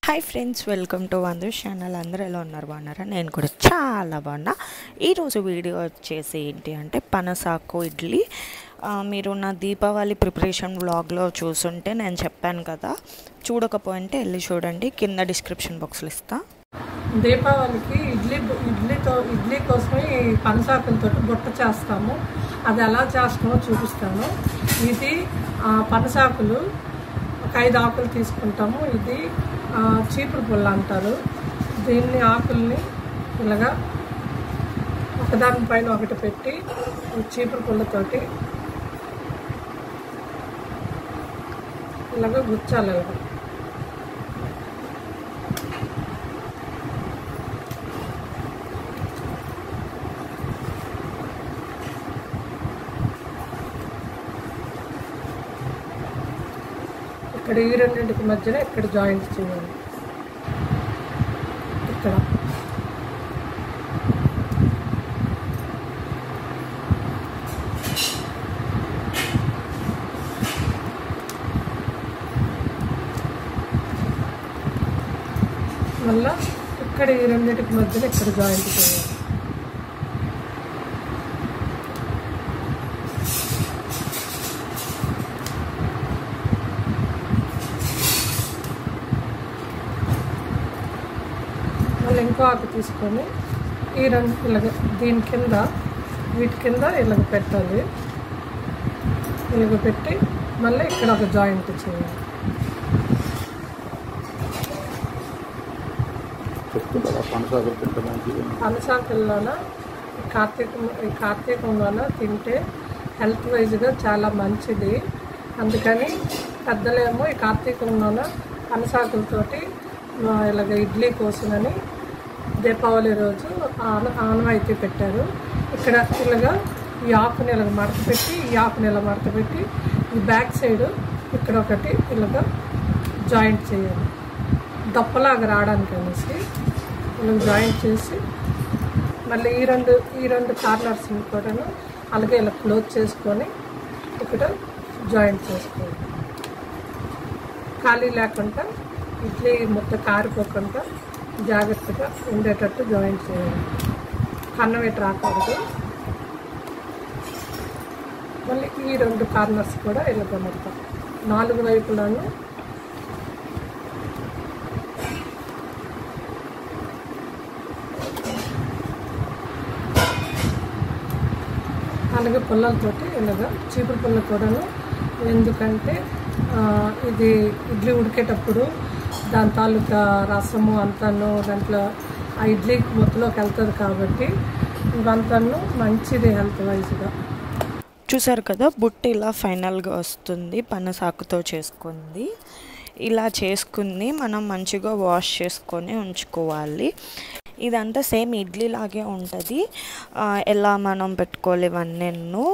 hi friends welcome to వందు channel అందరూ ఎలా ఉన్నారు బాగున్నారా నేను కూడా చాలా బాగున్నా ఈరోజు వీడియో వచ్చేసి ఏంటి అంటే పనసాకు ఇడ్లీ ఆ, మీరు నా దీపావళి ప్రిపరేషన్ వ్లాగ్లో చూసుంటే నేను చెప్పాను కదా చూడకపోయింటే వెళ్ళి చూడండి కింద డిస్క్రిప్షన్ బాక్స్లో ఇస్తా దీపావళికి ఇడ్లీ ఇడ్లీతో ఇడ్లీ కోసమే ఈ పనసాకులతో బుట్ట చేస్తాము అది ఎలా చేస్తామో చూపిస్తాను ఇది ఆ, పనసాకులు ఒక ఐదు ఆకులు తీసుకుంటాము ఇది ఆ, చీపురు పుల్ల అంటారు దీన్ని ఆకుల్ని ఇలాగా ఒకదాని పైన ఒకటి పెట్టి ఈ చీపురు పుల్లతోటి ఇలాగ గుచ్చాలి ఇలాగ ఇక్కడ ఈ రెండింటికి మధ్యన ఇక్కడ జాయింట్ చేయాలి ఇక్కడ మళ్ళా ఇక్కడ ఈ రెండింటికి మధ్యన ఇక్కడ జాయింట్ చేయాలి మళ్ళీ ఇంకో ఆకు తీసుకొని ఈ రెండు ఇలాగ దీని కింద వీటి కింద ఇలాగ పెట్టాలి ఇలాగ పెట్టి మళ్ళీ ఇక్కడ ఒక జాయింట్ చేయాలి చెప్తుంటారా పనసాకులు తింటే మంచిది పనసాకుల్లోన ఈ కార్తీకం ఈ కార్తీకంలోన తింటే హెల్త్ వైజ్గా చాలా మంచిది అందుకని పెద్దలేమో ఈ కార్తీకంలోన పనసాకులతోటి ఆ, ఇలాగ ఇడ్లీ కోసమని దీపావళి రోజు ఆన ఆనవాయితీ పెట్టారు ఇక్కడ ఇలాగా ఈ ఆకుని ఇలాగ మడత పెట్టి ఈ ఆకుని ఇలా మడత పెట్టి ఈ బ్యాక్ సైడ్ ఇక్కడ ఒకటి ఇలాగ జాయింట్ చేయాలి దప్పలాగా రావడానికి అనేసి ఇలా జాయింట్ చేసి మళ్ళీ ఈ రెండు ఈ రెండు కార్నర్స్ని కూడాను అలాగే ఇలా క్లోజ్ చేసుకొని ఇక్కడ జాయింట్ చేసుకోవాలి ఖాళీ లేకుండా ఇడ్లీ ముద్ద కారిపోకుండా జాగ్రత్తగా ఉండేటట్టు జాయింట్ చేయాలి కన్నవేటి రాకూడదు మళ్ళీ ఈ రెండు కార్నర్స్ కూడా ఇలా మొత్తం నాలుగు వైపులను అలాగే పుల్లలతోటి ఇలాగా చీపురు పుల్ల కూడాను ఎందుకంటే ఆ, ఇది ఇడ్లీ ఉడికేటప్పుడు దాని తాలూకా రసము అంతాను దాంట్లో ఆ ఇడ్లీ మొత్తలోకి వెళ్తుంది కాబట్టి ఇవంతాను మంచిది హెల్త్ వైజ్గా చూసారు కదా బుట్ట ఇలా ఫైనల్గా వస్తుంది పనసాకుతో చేసుకుంది ఇలా చేసుకుని మనం మంచిగా వాష్ చేసుకొని ఉంచుకోవాలి ఇదంతా సేమ్ ఇడ్లీ లాగే ఉంటుంది ఆ, ఎలా మనం పెట్టుకోవాలి ఇవన్నీ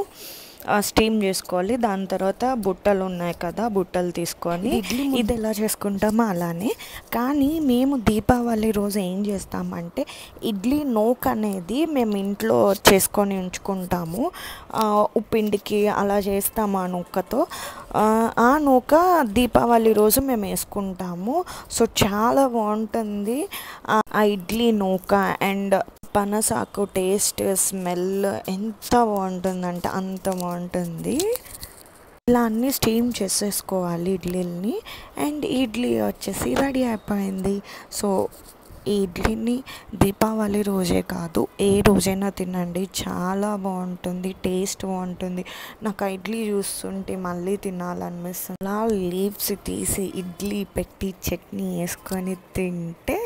స్టీమ్ చేసుకోవాలి దాని తర్వాత బుట్టలు ఉన్నాయి కదా బుట్టలు తీసుకొని ఇది ఎలా చేసుకుంటామో అలానే కానీ మేము దీపావళి రోజు ఏం చేస్తామంటే ఇడ్లీ నోక్ అనేది మేము ఇంట్లో చేసుకొని ఉంచుకుంటాము ఆ, ఉప్పిండికి అలా చేస్తాము ఆ నూకతో ఆ, ఆ నూక దీపావళి రోజు మేము వేసుకుంటాము సో చాలా బాగుంటుంది ఆ ఆ ఇడ్లీ నూక అండ్ పనసాకు టేస్ట్ స్మెల్ ఎంత బాగుంటుందంటే అంత బాగుంటుంది ఇలా అన్నీ స్టీమ్ చేసేసుకోవాలి ఇడ్లీని అండ్ ఇడ్లీ వచ్చేసి రెడీ అయిపోయింది సో ఈ ఇడ్లీని దీపావళి రోజే కాదు ఏ రోజైనా తినండి చాలా బాగుంటుంది టేస్ట్ బాగుంటుంది నాకు ఆ ఇడ్లీ చూస్తుంటే మళ్ళీ తినాలనిపిస్తుంది అలా లీవ్స్ తీసి ఇడ్లీ పెట్టి చట్నీ వేసుకొని తింటే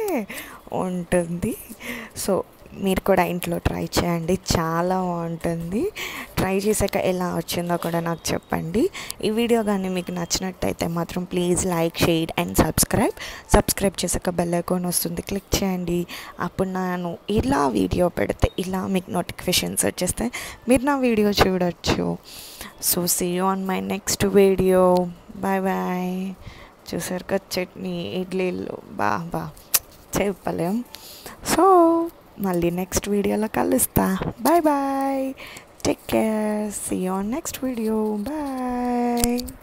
ఉంటుంది సో మీరు కూడా ఇంట్లో ట్రై చేయండి చాలా బాగుంటుంది ట్రై చేశాక ఎలా వచ్చిందో కూడా నాకు చెప్పండి ఈ వీడియో కానీ మీకు నచ్చినట్టయితే మాత్రం please like share and subscribe subscribe చేశాక బెల్ ఐకాన్ వస్తుంది క్లిక్ చేయండి అప్పుడు నేను ఇలా వీడియో పెడితే ఇలా మీకు నోటిఫికేషన్స్ వచ్చేస్తాయి మీరు నా వీడియో చూడొచ్చు so see you on my next video bye bye చూసారు కదా చట్నీ ఇడ్లీలు బా బా చెప్పలేం సో మళ్ళీ నెక్స్ట్ వీడియోలో కలుస్తా bye bye take care see on next video bye